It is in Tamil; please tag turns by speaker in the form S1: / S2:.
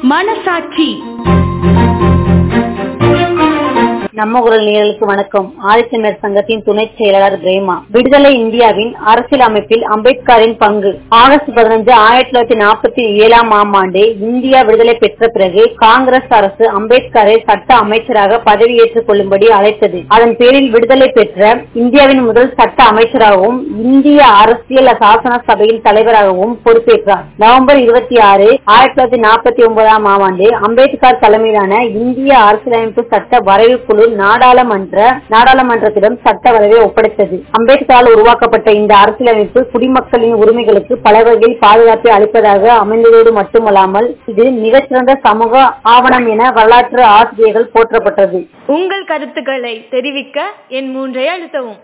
S1: மனசாட்சி
S2: நம்ம குரல் நேயர்களுக்கு வணக்கம் ஆதித்தமிழர் சங்கத்தின் துணை செயலாளர் பிரேமா விடுதலை இந்தியாவின் அரசியல் அமைப்பில் அம்பேத்கரின் பங்கு ஆகஸ்ட் பதினஞ்சு ஆயிரத்தி தொள்ளாயிரத்தி நாற்பத்தி ஏழாம் ஆம் ஆண்டு இந்தியா விடுதலை பெற்ற பிறகு காங்கிரஸ் அரசு அம்பேத்கரை சட்ட அமைச்சராக பதவியேற்றுக் கொள்ளும்படி அழைத்தது அதன் பேரில் விடுதலை பெற்ற இந்தியாவின் முதல் சட்ட அமைச்சராகவும் இந்திய அரசியல் சாசன சபையின் தலைவராகவும் பொறுப்பேற்றார் நவம்பர் இருபத்தி ஆறு ஆயிரத்தி தொள்ளாயிரத்தி நாற்பத்தி ஒன்பதாம் ஆம் ஆண்டு அம்பேத்கர் தலைமையிலான இந்திய அரசியலமைப்பு சட்ட வரைவு குழு நாடாளுமன்ற நாடாளுமன்றத்திடம் சட்ட வரைவை ஒப்படைத்தது அம்பேத்கரால் உருவாக்கப்பட்ட இந்த அரசியலமைப்பு குடிமக்களின் உரிமைகளுக்கு பல வகையில் பாதுகாப்பை அளிப்பதாக அமைந்ததோடு மட்டுமல்லாமல் இது மிகச்சிறந்த சமூக ஆவணம் என வரலாற்று ஆசிரியர்கள் போற்றப்பட்டது
S1: உங்கள் கருத்துக்களை தெரிவிக்க என் மூன்றை அழுத்தவும்